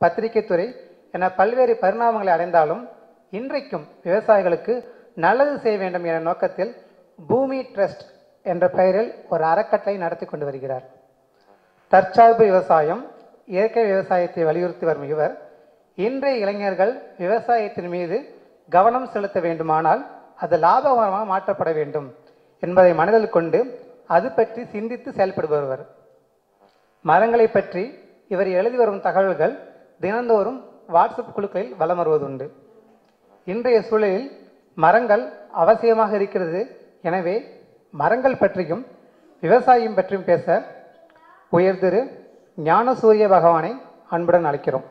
பத்திரிகைத் துறை என பல்வேறு பரிணாமங்களை அடைந்தாலும் இன்றைக்கும் விவசாயிகளுக்கு நல்லது செய்ய வேண்டும் என்ற நோக்கத்தில் பூமி ட்ரஸ்ட் என்ற பெயரில் ஒரு அறக்கட்டளை நடத்தி கொண்டு வருகிறார் தற்சார்பு விவசாயம் இயற்கை விவசாயத்தை வலியுறுத்தி வரும் இவர் இன்றைய இளைஞர்கள் விவசாயத்தின் மீது கவனம் செலுத்த வேண்டுமானால் அது லாபகரமாக மாற்றப்பட வேண்டும் என்பதை மனதில் கொண்டு அது பற்றி சிந்தித்து செயல்படுபவர் மரங்களை பற்றி இவர் எழுதி வரும் தகவல்கள் தினந்தோறும் வாட்ஸ்அப் குழுக்களில் வலம் வருவதுண்டு இன்றைய சூழலில் மரங்கள் அவசியமாக இருக்கிறது எனவே மரங்கள் பற்றியும் விவசாயம் பற்றியும் பேச உயர்திரு ஞானசூரிய பகவானை அன்புடன் அழைக்கிறோம்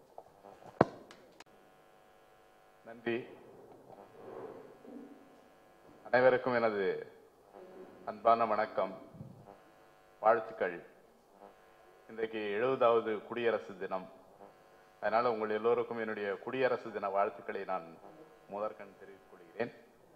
நன்றி அனைவருக்கும் எனது அன்பான வணக்கம் வாழ்த்துக்கள் இன்றைக்கு எழுபதாவது குடியரசு தினம் அதனால உங்கள் எல்லோருக்கும் என்னுடைய குடியரசு தின வாழ்த்துக்களை நான் முதற்கண் தெரிவித்துக் கொள்கிறேன்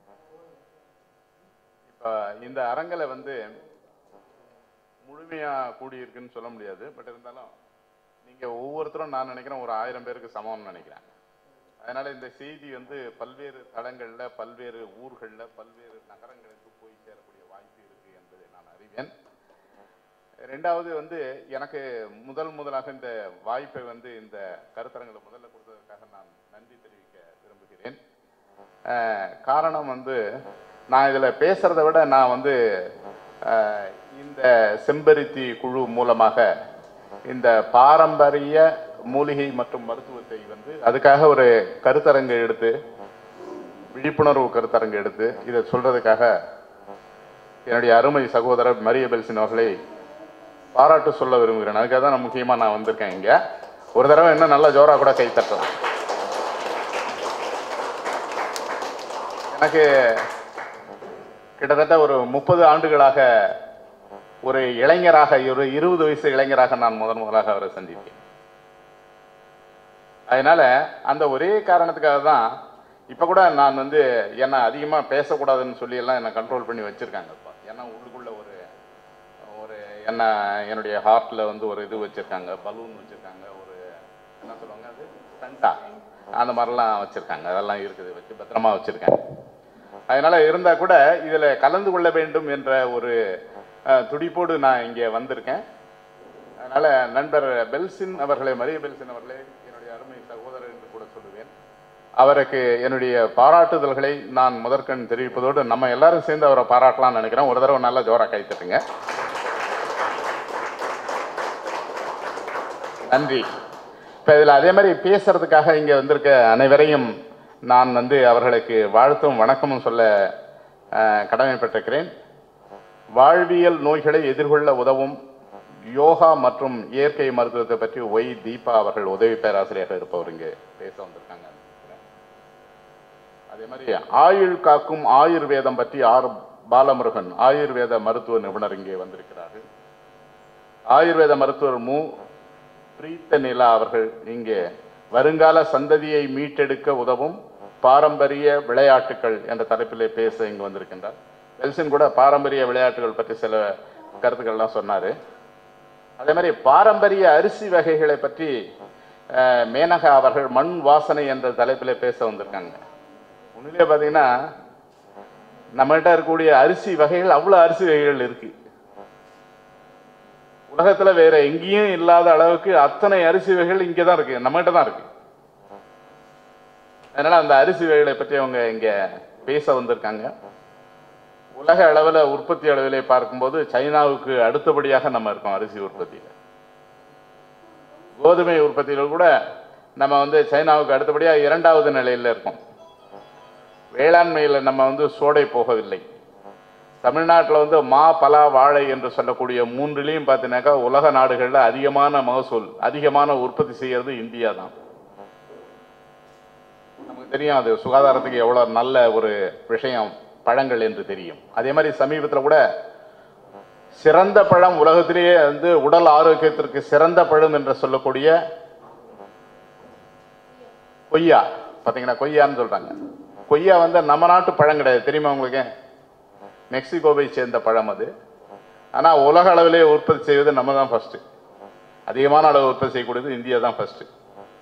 இப்ப இந்த அரங்கில் வந்து முழுமையா கூடியிருக்குன்னு சொல்ல முடியாது பட் இருந்தாலும் நீங்க ஒவ்வொருத்தரும் நான் நினைக்கிறேன் ஒரு ஆயிரம் பேருக்கு சமம்னு நினைக்கிறேன் அதனால இந்த செய்தி வந்து பல்வேறு தளங்கள்ல பல்வேறு ஊர்கள்ல பல்வேறு நகரங்களுக்கு போய் சேரக்கூடிய வாய்ப்பு இருக்கு என்பதை நான் அறிவேன் ரெண்டாவது வந்து எனக்கு முதல் முதலாக இந்த வாய்ப்பை வந்து இந்த கருத்தரங்களை முதல்ல கொடுத்ததற்காக நான் நன்றி தெரிவிக்க விரும்புகிறேன் அஹ், காரணம் வந்து நான் இதுல பேசுறதை விட நான் வந்து அஹ், இந்த செம்பருத்தி குழு மூலமாக இந்த பாரம்பரிய மூலிகை மற்றும் மருத்துவத்தை வந்து அதுக்காக ஒரு கருத்தரங்கு எடுத்து விழிப்புணர்வு கருத்தரங்கு எடுத்து இதை சொல்றதுக்காக என்னுடைய அருமை சகோதரர் மரிய பெல்சின் அவர்களை பாராட்டு சொல்ல விரும்புகிறேன் அதுக்காக தான் நான் முக்கியமா நான் வந்திருக்கேன் இங்க ஒரு தடவை இன்னும் நல்லா ஜோரா கூட கை தட்டலாம் எனக்கு கிட்டத்தட்ட ஒரு முப்பது ஆண்டுகளாக ஒரு இளைஞராக ஒரு இருபது வயசு இளைஞராக நான் முதன் முதலாக அவரை சந்தித்தேன் அதனால அந்த ஒரே காரணத்துக்காக தான் இப்ப கூட நான் வந்து என்ன அதிகமா பேசக்கூடாதுன்னு சொல்லி எல்லாம் என்ன கண்ட்ரோல் பண்ணி வச்சிருக்காங்க இப்ப ஏன்னா உள்ளுக்குள்ள ஒரு ஒரு என்ன என்னுடைய ஹார்ட்ல வந்து ஒரு இது வச்சிருக்காங்க பலூன் வச்சிருக்காங்க ஒரு என்ன சொல்லுவாங்க அது ஸ்டண்டா அந்த மாதிரிலாம் வச்சிருக்காங்க அதெல்லாம் இருக்குது வச்சு பத்திரமா வச்சிருக்காங்க அதனால இருந்தா கூட இதுல கலந்து கொள்ள வேண்டும் என்ற ஒரு அஹ், துடிப்போடு நான் இங்கே வந்திருக்கேன் அதனால நண்பர் பெல்சின் அவர்களை மரிய பெல்சின் அவர்களே என்னுடைய அருமை சகோதரர் என்று கூட சொல்லுவேன் அவருக்கு என்னுடைய பாராட்டுதல்களை நான் முதற்கண் தெரிவிப்பதோடு நம்ம எல்லாரும் சேர்ந்து அவரை பாராட்டலாம்னு நினைக்கிறேன் ஒரு தடவை நல்லா ஜோரா கை தட்டுங்க நன்றி இப்ப இதுல அதே மாதிரி பேசுறதுக்காக இங்க வந்திருக்க அனைவரையும் நான் வந்து அவர்களுக்கு வாழ்த்தும் வணக்கமும் சொல்ல அஹ், கடமைப்பட்டிருக்கிறேன் வாழ்வியல் நோய்களை எதிர்கொள்ள உதவும் யோகா மற்றும் இயற்கை மருத்துவத்தை பற்றி ஒய் தீபா அவர்கள் உதவி பேராசிரியராக இருப்பவர் இங்கே பேச வந்திருக்காங்க அதே மாதிரி ஆயுள் காக்கும் ஆயுர்வேதம் பற்றி ஆர் பாலமுருகன் ஆயுர்வேத மருத்துவ நிபுணர் இங்கே வந்திருக்கிறார்கள் ஆயுர்வேத மருத்துவர் மு பிரீத்த நிலா அவர்கள் இங்கே வருங்கால சந்ததியை மீட்டெடுக்க உதவும் பாரம்பரிய விளையாட்டுகள் என்ற தலைப்பிலே பேச இங்கு வந்திருக்கின்றார் வெல்சன் கூட பாரம்பரிய விளையாட்டுகள் பற்றி சில கருத்துக்கள்லாம் சொன்னாரு அதே மாதிரி பாரம்பரிய அரிசி வகைகளை பற்றி அஹ், மேனகா அவர்கள் மண் வாசனை என்ற தலைப்பிலே பேச வந்திருக்காங்க உண்மையிலே பார்த்தீங்கன்னா நம்மகிட்ட இருக்கக்கூடிய அரிசி வகைகள் அவ்வளவு அரிசி வகைகள் இருக்கு உலகத்துல வேற எங்கேயும் இல்லாத அளவுக்கு அத்தனை அரிசி வகைகள் இங்கே தான் இருக்கு நம்மகிட்ட தான் இருக்கு அதனால அந்த அரிசி வகைகளை பற்றி அவங்க இங்க பேச வந்திருக்காங்க உலக அளவில் உற்பத்தி அளவிலே பார்க்கும்போது சைனாவுக்கு அடுத்தபடியாக நம்ம இருக்கோம் அரிசி உற்பத்தியில் கோதுமை உற்பத்தியில் கூட நம்ம வந்து சைனாவுக்கு அடுத்தபடியாக இரண்டாவது நிலையில் இருக்கோம் வேளாண்மையில் நம்ம வந்து சோடை போகவில்லை தமிழ்நாட்டில் வந்து மா பலா வாழை என்று சொல்லக்கூடிய மூன்றிலையும் பார்த்தீங்கன்னாக்கா உலக நாடுகளில் அதிகமான மகசூல் அதிகமான உற்பத்தி செய்யறது இந்தியா தான் நமக்கு தெரியும் அது சுகாதாரத்துக்கு எவ்வளோ நல்ல ஒரு விஷயம் பழங்கள் என்று தெரியும் அதே மாதிரி சமீபத்தில் கூட சிறந்த பழம் உலகத்திலேயே வந்து உடல் ஆரோக்கியத்திற்கு சிறந்த பழம் என்று சொல்லக்கூடிய கொய்யா பார்த்தீங்கன்னா கொய்யான்னு சொல்றாங்க கொய்யா வந்து நம்ம நாட்டு பழம் கிடையாது தெரியுமா உங்களுக்கு மெக்சிகோவை சேர்ந்த பழம் அது ஆனால் உலக அளவிலே உற்பத்தி செய்வது நம்ம தான் ஃபர்ஸ்ட் அதிகமான அளவு உற்பத்தி செய்யக்கூடியது இந்தியா தான் ஃபர்ஸ்ட்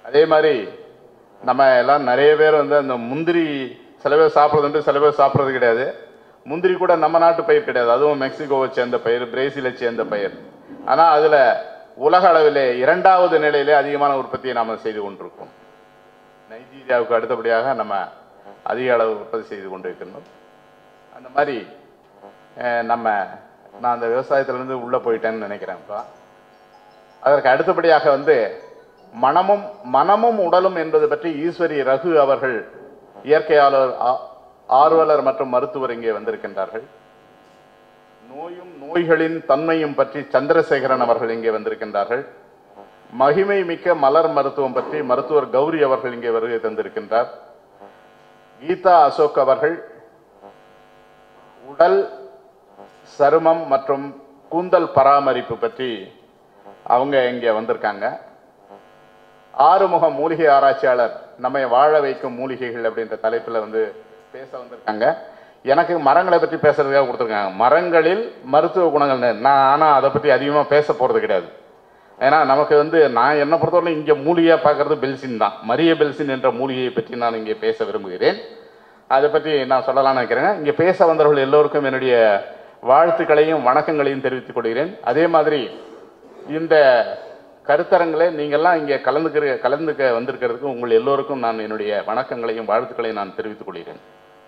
அதே மாதிரி நம்ம எல்லாம் நிறைய பேர் வந்து அந்த முந்திரி சில பேர் சாப்பிட்றது சில பேர் சாப்பிட்றது கிடையாது முந்திரி கூட நம்ம நாட்டு பயிர் கிடையாது அதுவும் மெக்சிகோவை சேர்ந்த பயிர் பிரேசிலை சேர்ந்த பயிர் ஆனால் அதில் உலக அளவிலே இரண்டாவது நிலையிலே அதிகமான உற்பத்தியை நாம் செய்து கொண்டிருக்கோம் நைஜீரியாவுக்கு அடுத்தபடியாக நம்ம அதிக அளவு உற்பத்தி செய்து கொண்டிருக்கின்றோம் அந்த மாதிரி அஹ், நம்ம நான் அந்த விவசாயத்திலேருந்து உள்ளே போயிட்டேன்னு நினைக்கிறேன் இப்போ அதற்கு அடுத்தபடியாக வந்து மனமும் மனமும் உடலும் என்பது பற்றி ஈஸ்வரி ரகு அவர்கள் இயற்கையாளர் ஆ- ஆர்வலர் மற்றும் மருத்துவர் இங்கே வந்திருக்கின்றார்கள் நோயும் நோய்களின் தன்மையும் பற்றி சந்திரசேகரன் அவர்கள் இங்கே வந்திருக்கின்றார்கள் மகிமை மிக்க மலர் மருத்துவம் பற்றி மருத்துவர் கௌரி அவர்கள் இங்கே வருகை தந்திருக்கின்றார் கீதா அசோக் அவர்கள் உடல் சருமம் மற்றும் கூந்தல் பராமரிப்பு பற்றி அவங்க இங்கே வந்திருக்காங்க ஆறுமுக மூலிகை ஆராய்ச்சியாளர் நம்மை வாழ வைக்கும் மூலிகைகள் அப்படின்ற தலைப்பில் வந்து பேச வந்திருக்காங்க எனக்கு மரங்களை பற்றி பேசுறதுக்காக கொடுத்துருக்காங்க மரங்களில் மருத்துவ குணங்கள் நான் ஆனால் அதை பற்றி அதிகமாக பேச போகிறது கிடையாது ஏன்னா நமக்கு வந்து நான் என்னை பொறுத்தவரை இங்கே மூலிகையாக பார்க்கறது பெல்சின் தான் மரிய பெல்சின் என்ற மூலிகையை பற்றி நான் இங்கே பேச விரும்புகிறேன் அதை பற்றி நான் சொல்லலாம்னு நினைக்கிறேன் இங்கே பேச வந்தவர்கள் எல்லோருக்கும் என்னுடைய வாழ்த்துக்களையும் வணக்கங்களையும் தெரிவித்துக் கொள்கிறேன் அதே மாதிரி இந்த கருத்தரங்களை நீங்கள்லாம் இங்கே கலந்துக்கிற கலந்துக்க வந்திருக்கிறதுக்கு உங்கள் எல்லோருக்கும் நான் என்னுடைய வணக்கங்களையும் வாழ்த்துக்களையும் நான் தெரிவித்துக் கொள்கிறேன்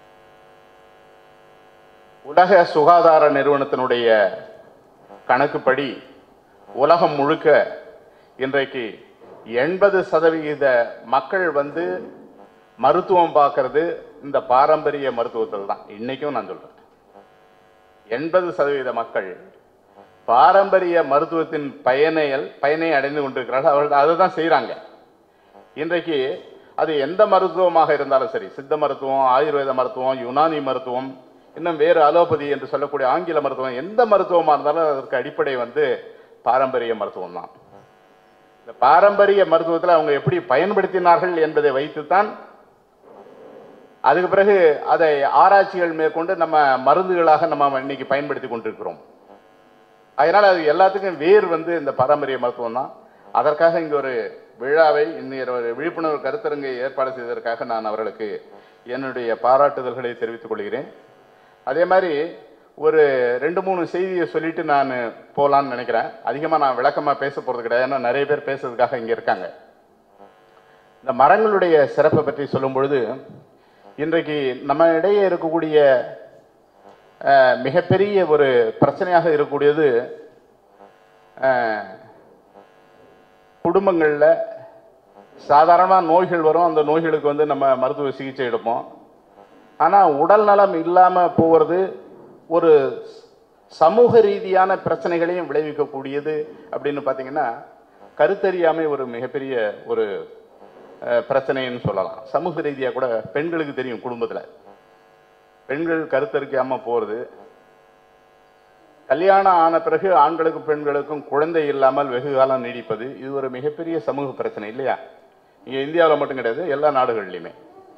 உலக சுகாதார நிறுவனத்தினுடைய கணக்குப்படி உலகம் முழுக்க இன்றைக்கு எண்பது சதவிகித மக்கள் வந்து மருத்துவம் பார்க்கறது இந்த பாரம்பரிய மருத்துவத்தில் தான் இன்னைக்கும் நான் சொல்றேன் எண்பது சதவீத மக்கள் பாரம்பரிய மருத்துவத்தின் பயனைகள் பயனை அடைந்து கொண்டிருக்கிறார்கள் அவர்கள் அதை தான் செய்கிறாங்க இன்றைக்கு அது எந்த மருத்துவமாக இருந்தாலும் சரி சித்த மருத்துவம் ஆயுர்வேத மருத்துவம் யுனானி மருத்துவம் இன்னும் வேறு அலோபதி என்று சொல்லக்கூடிய ஆங்கில மருத்துவம் எந்த மருத்துவமாக இருந்தாலும் அதற்கு அடிப்படை வந்து பாரம்பரிய மருத்துவம் தான் இந்த பாரம்பரிய மருத்துவத்தில் அவங்க எப்படி பயன்படுத்தினார்கள் என்பதை வைத்துத்தான் அதுக்கு பிறகு அதை ஆராய்ச்சிகள் மேற்கொண்டு நம்ம மருந்துகளாக நம்ம இன்னைக்கு பயன்படுத்தி கொண்டிருக்கிறோம் அதனால அது எல்லாத்துக்கும் வேர் வந்து இந்த பாரம்பரிய மருத்துவம் தான் அதற்காக இங்க ஒரு விழாவை இன்னொரு ஒரு விழிப்புணர்வு கருத்தரங்கை ஏற்பாடு செய்ததற்காக நான் அவர்களுக்கு என்னுடைய பாராட்டுதல்களை தெரிவித்துக் கொள்கிறேன் அதே மாதிரி ஒரு ரெண்டு மூணு செய்தியை சொல்லிட்டு நான் போகலான்னு நினைக்கிறேன் அதிகமாக நான் விளக்கமாக பேச போகிறது கிடையாது ஏன்னா நிறைய பேர் பேசுறதுக்காக இங்கே இருக்காங்க இந்த மரங்களுடைய சிறப்பை பற்றி சொல்லும் பொழுது இன்றைக்கு நம்ம இடையே இருக்கக்கூடிய அஹ், மிகப்பெரிய ஒரு பிரச்சனையாக இருக்கக்கூடியது அஹ், குடும்பங்களில் சாதாரணமாக நோய்கள் வரும் அந்த நோய்களுக்கு வந்து நம்ம மருத்துவ சிகிச்சை எடுப்போம் ஆனால் உடல் நலம் இல்லாமல் போகிறது ஒரு சமூக ரீதியான பிரச்சனைகளையும் விளைவிக்கக்கூடியது அப்படின்னு பார்த்தீங்கன்னா கருத்தறியாமை ஒரு மிகப்பெரிய ஒரு அஹ், பிரச்சனைன்னு சொல்லலாம் சமூக ரீதியாக கூட பெண்களுக்கு தெரியும் குடும்பத்தில் பெண்கள் கருத்தரிக்காமல் போகிறது கல்யாணம் ஆன பிறகு ஆண்களுக்கும் பெண்களுக்கும் குழந்தை இல்லாமல் வெகு காலம் நீடிப்பது இது ஒரு மிகப்பெரிய சமூக பிரச்சனை இல்லையா இங்கே இந்தியாவில் மட்டும் கிடையாது எல்லா நாடுகள்லையுமே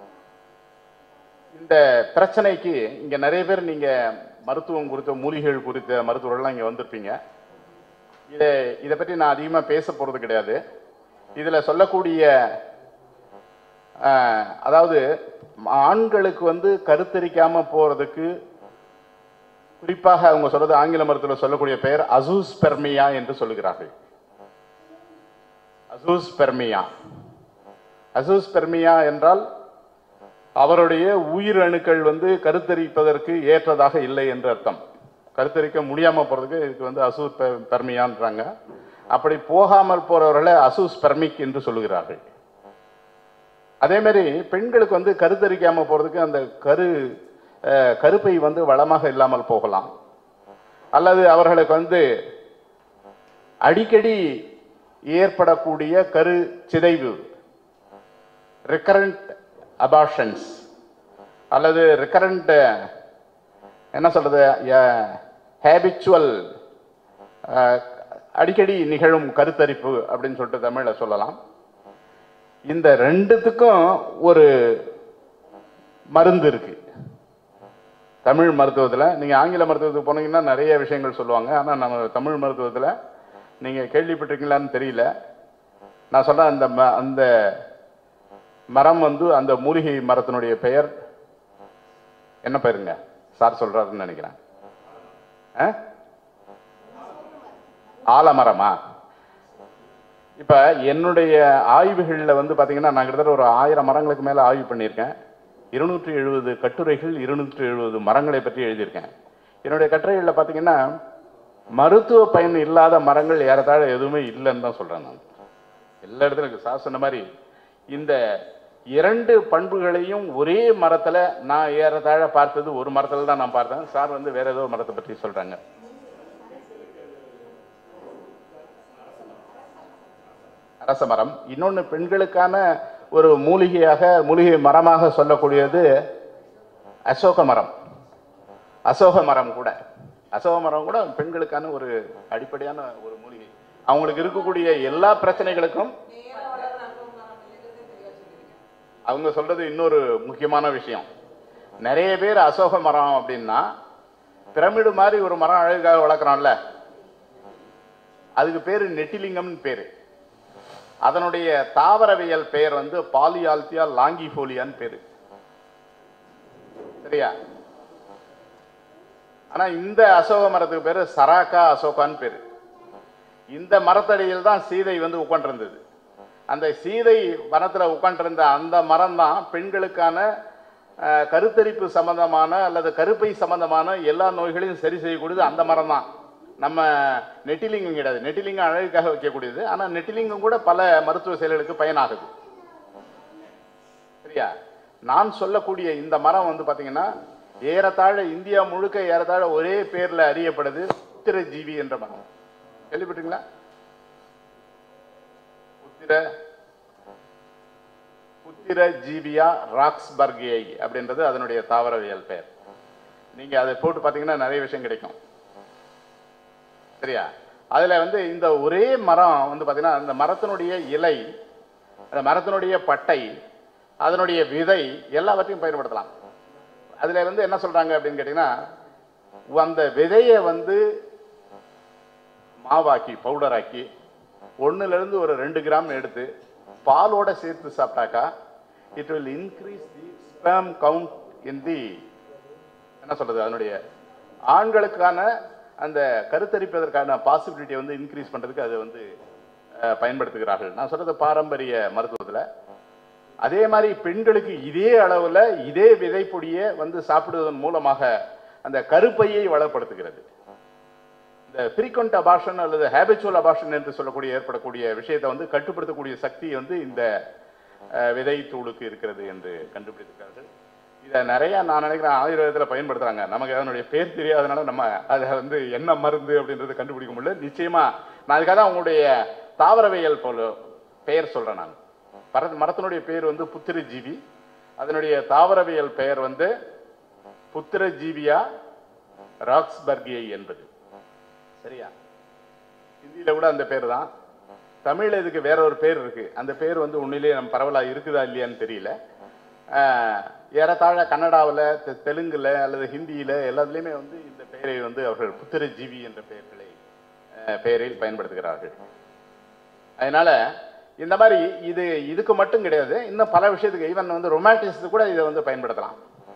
இந்த பிரச்சனைக்கு இங்க நிறைய பேர் நீங்க மருத்துவம் குறித்த மூலிகைகள் குறித்த மருத்துவர்கள்லாம் இங்க வந்திருப்பீங்க இதை இதை பற்றி நான் அதிகமாக பேச போறது கிடையாது இதுல சொல்லக்கூடிய ஆஹ், அதாவது ஆண்களுக்கு வந்து கருத்தரிக்காம போறதுக்கு குறிப்பாக அவங்க சொல்றது ஆங்கில மருத்துவத்தில் சொல்லக்கூடிய பெயர் அசூஸ்பெர்மியா என்று சொல்லுகிறார்கள் அசூஸ்பெர்மியா அசூஸ்பெர்மியா என்றால் அவருடைய உயிரணுக்கள் வந்து கருத்தரிப்பதற்கு ஏற்றதாக இல்லை என்று அர்த்தம் கருத்தரிக்க முடியாம போறதுக்கு இதுக்கு வந்து அசூஸ் பெர்மியான்றாங்க அப்படி போகாமல் போறவர்களை அசூஸ் பெர்மிக் என்று சொல்லுகிறார்கள் அதே மாதிரி பெண்களுக்கு வந்து கருத்தரிக்காம போறதுக்கு அந்த கரு அஹ், கருப்பை வந்து வளமாக இல்லாமல் போகலாம் அல்லது அவர்களுக்கு வந்து அடிக்கடி ஏற்படக்கூடிய கரு சிதைவு ரிக்கரண்ட் அபார்ஷன்ஸ் அல்லது ரிக்கரண்ட் என்ன சொல்றது ஹேபிச்சுவல் அடிக்கடி நிகழும் கருத்தரிப்பு அப்படின்னு சொல்லிட்டு தமிழில் சொல்லலாம் இந்த ரெண்டுத்துக்கும் ஒரு மருந்து இருக்கு தமிழ் மருத்துவத்தில் நீங்கள் ஆங்கில மருத்துவத்துக்கு போனீங்கன்னா நிறைய விஷயங்கள் சொல்லுவாங்க ஆனால் நம்ம தமிழ் மருத்துவத்தில் நீங்கள் கேள்விப்பட்டிருக்கீங்களான்னு தெரியல நான் சொல்ற அந்த ம- அந்த மரம் வந்து அந்த மூலிகை மரத்தினுடைய பெயர் என்ன பெயருங்க சார் சொல்றாருன்னு நினைக்கிறேன் ஆ? ஆலமரமா இப்ப என்னுடைய ஆய்வுகளில் வந்து பாத்தீங்கன்னா நான் கிட்டத்தட்ட ஒரு ஆயிரம் மரங்களுக்கு மேல ஆய்வு பண்ணியிருக்கேன் இருநூற்றி எழுபது கட்டுரைகள் இருநூற்றி எழுபது மரங்களை பற்றி எழுதியிருக்கேன் என்னுடைய கட்டுரைகளில் பார்த்தீங்கன்னா மருத்துவ பயன் இல்லாத மரங்கள் ஏறத்தாழ எதுவுமே இல்லைன்னு தான் சொல்றேன் நான் எல்லா இடத்துலையும் இருக்கு சார் சொன்ன மாதிரி இந்த இரண்டு பண்புகளையும் ஒரே மரத்துல நான் ஏறத்தாழ பார்த்தது ஒரு மரத்துல தான் நான் பார்த்தேன் சார் வந்து வேற ஏதோ ஒரு மரத்தை பற்றி சொல்றாங்க அரச மரம் இன்னொன்று பெண்களுக்கான ஒரு மூலிகையாக மூலிகை மரமாக சொல்லக்கூடியது அசோக மரம் அசோக மரம் கூட அசோக மரம் கூட பெண்களுக்கான ஒரு அடிப்படையான ஒரு மூலிகை அவங்களுக்கு இருக்கக்கூடிய எல்லா பிரச்சனைகளுக்கும் அவங்க சொல்றது இன்னொரு முக்கியமான விஷயம் நிறைய பேர் அசோக மரம் அப்படின்னா பிரமிடு மாதிரி ஒரு மரம் அழகாக வளர்க்குறோம்ல அதுக்கு பேரு நெட்டிலிங்கம்னு பேரு அதனுடைய தாவரவியல் பெயர் வந்து பாலியால்தியா லாங்கிஃபோலியான்னு பேரு சரியா ஆனா இந்த அசோக மரத்துக்கு பேரு சராக்கா அசோகான்னு பேரு இந்த மரத்தடியில் தான் சீதை வந்து உட்காண்டிருந்தது அந்த சீதை வனத்துல உட்காண்டிருந்த அந்த மரம் தான் பெண்களுக்கான அஹ், கருத்தரிப்பு சம்பந்தமான அல்லது கருப்பை சம்பந்தமான எல்லா நோய்களையும் சரி செய்யக்கூடியது அந்த மரம் தான் நம்ம நெட்டிலிங்கம் கிடையாது நெட்டிலிங்கம் அழகுக்காக வைக்கக்கூடியது ஆனா நெட்டிலிங்கம் கூட பல மருத்துவ செயல்களுக்கு பயனாகுது சரியா நான் சொல்லக்கூடிய இந்த மரம் வந்து பாத்தீங்கன்னா ஏறத்தாழ இந்தியா முழுக்க ஏறத்தாழ ஒரே பேர்ல அறியப்படுது உத்திரஜீவி என்ற மரம் கேள்விப்பட்டீங்களா உத்திர உத்திர ஜீவியா ராக்ஸ்பர்கியை அப்படின்றது அதனுடைய தாவரவியல் பெயர் நீங்க அதை போட்டு பாத்தீங்கன்னா நிறைய விஷயம் கிடைக்கும் சரியா அதுல வந்து இந்த ஒரே மரம் வந்து பாத்தீங்கன்னா அந்த மரத்தினுடைய இலை அந்த மரத்தினுடைய பட்டை அதனுடைய விதை எல்லாவற்றையும் பயன்படுத்தலாம் அதுல வந்து என்ன சொல்றாங்க அப்படின்னு கேட்டீங்கன்னா அந்த விதையை வந்து மாவாக்கி பவுடர் ஆக்கி ஒண்ணுல இருந்து ஒரு ரெண்டு கிராம் எடுத்து பாலோட சேர்த்து சாப்பிட்டாக்கா it will increase the sperm count in the என்ன சொல்றது அதனுடைய ஆண்களுக்கான அந்த கருத்தரிப்பதற்கான பாசிபிலிட்டியை வந்து இன்க்ரீஸ் பண்றதுக்கு அது வந்து அஹ், பயன்படுத்துகிறார்கள் நான் சொல்றது பாரம்பரிய மருத்துவத்துல அதே மாதிரி பெண்களுக்கு இதே அளவுல இதே விதைப்பொடியை வந்து சாப்பிடுவதன் மூலமாக அந்த கருப்பையை வளப்படுத்துகிறது இந்த ஃப்ரீக்வெண்ட் அபார்ஷன் அல்லது ஹேபிச்சுவல் அபார்ஷன் என்று சொல்லக்கூடிய ஏற்படக்கூடிய விஷயத்தை வந்து கட்டுப்படுத்தக்கூடிய சக்தி வந்து இந்த அஹ், விதை தூளுக்கு இருக்கிறது என்று கண்டுபிடித்திருக்கிறார்கள் இதை நிறைய நான் நினைக்கிறேன் ஆயுர்வேதத்தில் பயன்படுத்துறாங்க நமக்கு அதனுடைய பேர் தெரியாதனால நம்ம அதை வந்து என்ன மருந்து அப்படின்றது கண்டுபிடிக்க முடியல நிச்சயமா நான் அதுக்காக தான் உங்களுடைய தாவரவியல் போல பெயர் சொல்றேன் நான் மர- மரத்தினுடைய பேர் வந்து புத்திரஜீவி அதனுடைய தாவரவியல் பெயர் வந்து புத்திரஜீவியா ராக்ஸ்பர்கியை என்பது சரியா ஹிந்தியில கூட அந்த பேர் தான் தமிழ்ல இதுக்கு வேற ஒரு பேர் இருக்கு அந்த பேர் வந்து உண்மையிலேயே நம்ம பரவலா இருக்குதா இல்லையான்னு தெரியல ஆஹ், ஏறத்தாழ கன்னடாவில் தெலுங்குல அல்லது ஹிந்தியில எல்லாத்துலேயுமே வந்து இந்த பெயரை வந்து அவர்கள் புத்திரஜீவி என்ற பெயர்களை ஆஹ், பெயரில் பயன்படுத்துகிறார்கள் அதனால இந்த மாதிரி இது இதுக்கு மட்டும் கிடையாது இன்னும் பல விஷயத்துக்கு ஈவன் வந்து ரொமாட்டிஸ்க்கு கூட இதை வந்து பயன்படுத்தலாம்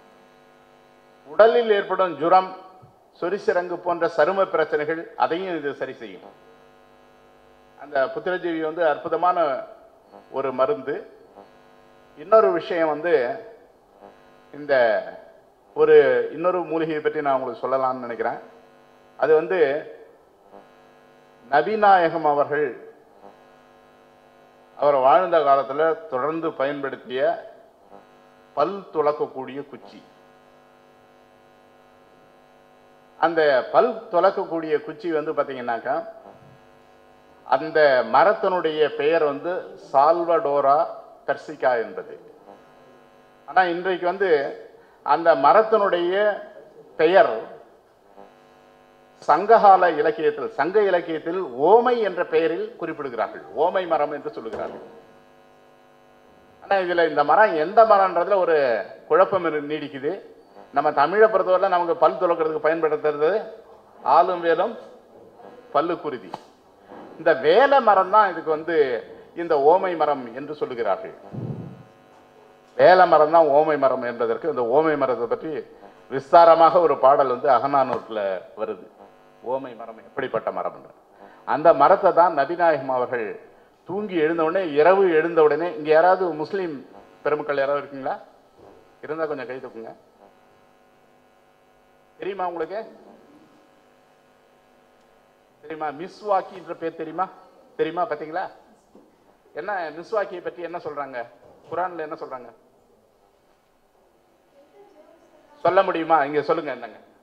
உடலில் ஏற்படும் ஜுரம் சொரிசிரங்கு போன்ற சரும பிரச்சனைகள் அதையும் இது சரி செய்யும் அந்த புத்திரஜீவி வந்து அற்புதமான ஒரு மருந்து இன்னொரு விஷயம் வந்து இந்த ஒரு இன்னொரு மூலிகையை பற்றி நான் உங்களுக்கு சொல்லலாம்னு நினைக்கிறேன் அது வந்து நபிநாயகம் அவர்கள் அவர் வாழ்ந்த காலத்துல தொடர்ந்து பயன்படுத்திய பல் துலக்கக்கூடிய குச்சி அந்த பல் துலக்கக்கூடிய குச்சி வந்து பாத்தீங்கன்னாக்கா அந்த மரத்தினுடைய பெயர் வந்து சால்வடோரா பெர்சிகா என்பது ஆனா இன்றைக்கு வந்து அந்த மரத்தினுடைய பெயர் சங்ககால இலக்கியத்தில் சங்க இலக்கியத்தில் ஓமை என்ற பெயரில் குறிப்பிடுகிறார்கள் ஓமை மரம் என்று சொல்லுகிறார்கள் ஆனா இதுல இந்த மரம் எந்த மரம்ன்றதுல ஒரு குழப்பம் இரு- நீடிக்குது நம்ம தமிழை பொறுத்தவரை நமக்கு பல் துலக்கிறதுக்கு பயன்படுத்துறது ஆளும் வேலும் பல்லு குருதி இந்த வேலை மரம் தான் இதுக்கு வந்து இந்த ஓமை மரம் என்று சொல்லுகிறார்கள் வேல மரம் தான் ஓமை மரம் என்பதற்கு இந்த ஓமை மரத்தை பற்றி விஸ்தாரமாக ஒரு பாடல் வந்து அகநானூர்ல வருது ஓமை மரம் எப்படிப்பட்ட மரம் அந்த மரத்தை தான் நபிநாயகம் அவர்கள் தூங்கி எழுந்த உடனே இரவு எழுந்த உடனே இங்க யாராவது முஸ்லீம் பெருமக்கள் யாராவது இருக்கீங்களா இருந்தா கொஞ்சம் கை தூக்குங்க தெரியுமா உங்களுக்கு தெரியுமா மிஸ்வாக்கின்ற பேர் தெரியுமா தெரியுமா பாத்தீங்களா என்ன மிஸ்வாக்கியை பற்றி என்ன சொல்றாங்க குரான்ல என்ன சொல்றாங்க சொல்ல முடியுமா இங்க சொல்லுங்க என்னங்க